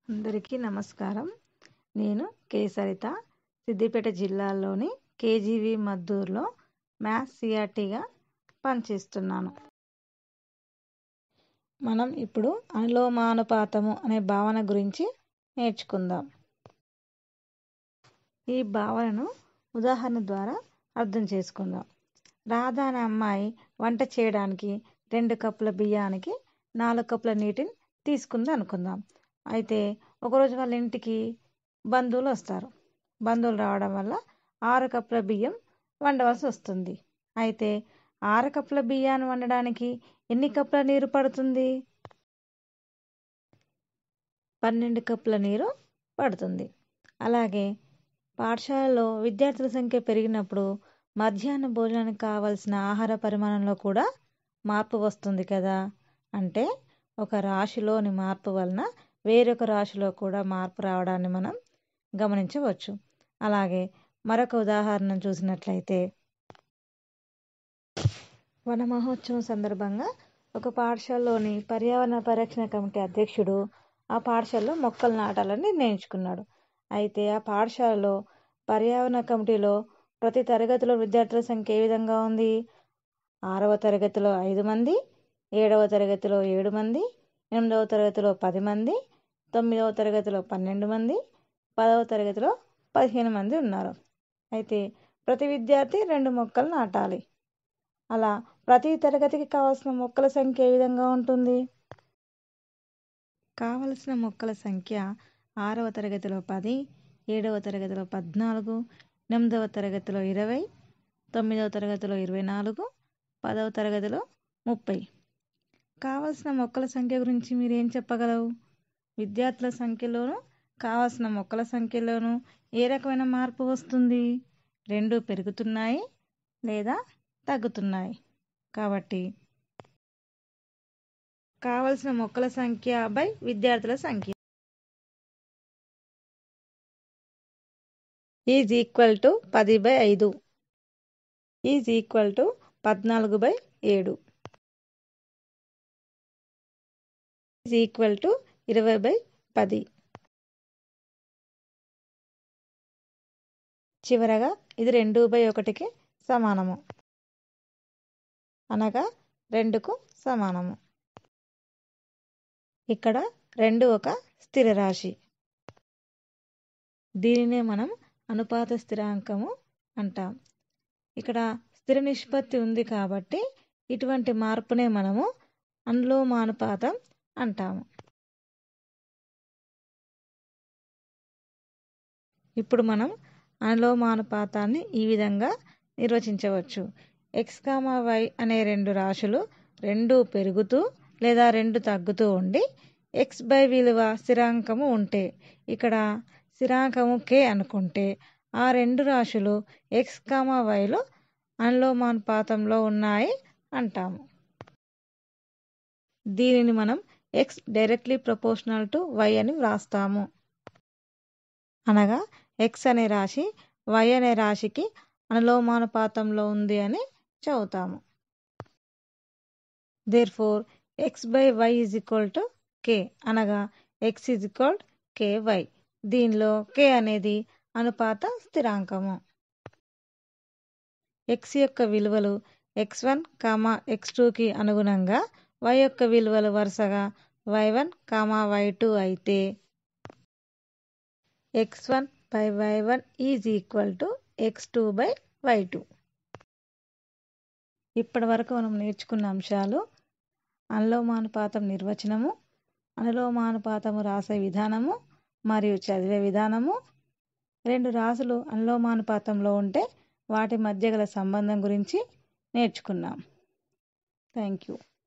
అందరికీ నమస్కారం నేను కే సరిత సిద్దిపేట జిల్లాలోని కేజీవి మద్దూరులో మ్యాథ్స్ సిఆర్టీగా పనిచేస్తున్నాను మనం ఇప్పుడు అనులోమానుపాతము అనే భావన గురించి నేర్చుకుందాం ఈ భావనను ఉదాహరణ ద్వారా అర్థం చేసుకుందాం రాధా అనే అమ్మాయి వంట చేయడానికి రెండు కప్పుల బియ్యానికి నాలుగు కప్పుల నీటిని తీసుకుంది అనుకుందాం అయితే ఒకరోజు వాళ్ళ ఇంటికి బంధువులు వస్తారు బంధువులు రావడం వల్ల ఆరు కప్పుల బియ్యం వండవలసి వస్తుంది అయితే ఆరు కప్పుల బియ్యాన్ని వండడానికి ఎన్ని కప్పుల నీరు పడుతుంది పన్నెండు కప్పుల నీరు పడుతుంది అలాగే పాఠశాలలో విద్యార్థుల సంఖ్య పెరిగినప్పుడు మధ్యాహ్న భోజనానికి కావలసిన ఆహార పరిమాణంలో కూడా మార్పు వస్తుంది కదా అంటే ఒక రాశిలోని మార్పు వలన వేరొక రాశిలో కూడా మార్పు రావడాన్ని మనం గమనించవచ్చు అలాగే మరొక ఉదాహరణ చూసినట్లయితే వన మహోత్సవం సందర్భంగా ఒక పాఠశాలలోని పర్యావరణ పరిరక్షణ కమిటీ అధ్యక్షుడు ఆ పాఠశాలలో మొక్కలు నాటాలని నిర్ణయించుకున్నాడు అయితే ఆ పాఠశాలలో పర్యావరణ కమిటీలో ప్రతి తరగతిలో విద్యార్థుల సంఖ్య ఏ విధంగా ఉంది ఆరవ తరగతిలో ఐదు మంది ఏడవ తరగతిలో ఏడు మంది ఎనిమిదవ తరగతిలో పది మంది తొమ్మిదవ తరగతిలో పన్నెండు మంది పదవ తరగతిలో పదిహేను మంది ఉన్నారు అయితే ప్రతి విద్యార్థి రెండు మొక్కలు నాటాలి అలా ప్రతి తరగతికి కావాల్సిన మొక్కల సంఖ్య ఏ విధంగా ఉంటుంది కావలసిన మొక్కల సంఖ్య ఆరవ తరగతిలో పది ఏడవ తరగతిలో పద్నాలుగు ఎనిమిదవ తరగతిలో ఇరవై తొమ్మిదవ తరగతిలో ఇరవై నాలుగు పదవ తరగతిలో ముప్పై కావలసిన మొక్కల సంఖ్య గురించి మీరు ఏం చెప్పగలవు విద్యార్థుల సంఖ్యలోనూ కావలసిన మొక్కల సంఖ్యలోనూ ఏ రకమైన మార్పు వస్తుంది రెండు పెరుగుతున్నాయి లేదా తగ్గుతున్నాయి కాబట్టి కావలసిన మొక్కల సంఖ్య బై విద్యార్థుల సంఖ్య ఈజ్ ఈక్వల్ టు పది బై ఐదు ఈజ్ ఈక్వల్ టు పద్నాలుగు బై ఏడు ఈజ్ ఈక్వల్ టు ఇరవై బై పది చివరగా ఇది రెండు బై ఒకటికి సమానము అనగా రెండుకు సమానము ఇక్కడ రెండు ఒక స్థిర రాశి దీనినే మనం అనుపాత స్థిరాంకము అంటాం ఇక్కడ స్థిర నిష్పత్తి ఉంది కాబట్టి ఇటువంటి మార్పునే మనము అనులోమానుపాతం అంటాము ఇప్పుడు మనం అనులోమానుపాతాన్ని ఈ విధంగా నిర్వచించవచ్చు ఎక్స్ కామా వై అనే రెండు రాశులు రెండు పెరుగుతూ లేదా రెండు తగ్గుతూ ఉండి ఎక్స్ బై విలువ స్థిరాంకము ఉంటే ఇక్కడ స్థిరాంకము కే అనుకుంటే ఆ రెండు రాశులు ఎక్స్ కామా వైలో అనులోమానుపాతంలో ఉన్నాయి అంటాము దీనిని మనం X directly proportional to Y అని వ్రాస్తాము అనగా ఎక్స్ అనే రాశి వై అనే రాశికి అనులోమానుపాతంలో ఉంది అని చదువుతాము therefore X by Y is equal to K అనగా X is equal K Y దీనిలో కే అనేది అనుపాత స్థిరాంకము ఎక్స్ యొక్క విలువలు ఎక్స్ వన్ కామా ఎక్స్ టూకి అనుగుణంగా వై యొక్క విలువలు వరుసగా Y one comma Y two అయితే X one by Y one is equal to X two by Y two ఇప్పటి వరకు మనం నేర్చుకున్న అంశాలు అనులోమానుపాతం నిర్వచనము అనులోమానుపాతము రాసే విధానము మరియు చదివే విధానము రెండు రాసులు అనులోమానుపాతంలో ఉంటే వాటి మధ్య గల సంబంధం గురించి నేర్చుకున్నాం థ్యాంక్ యూ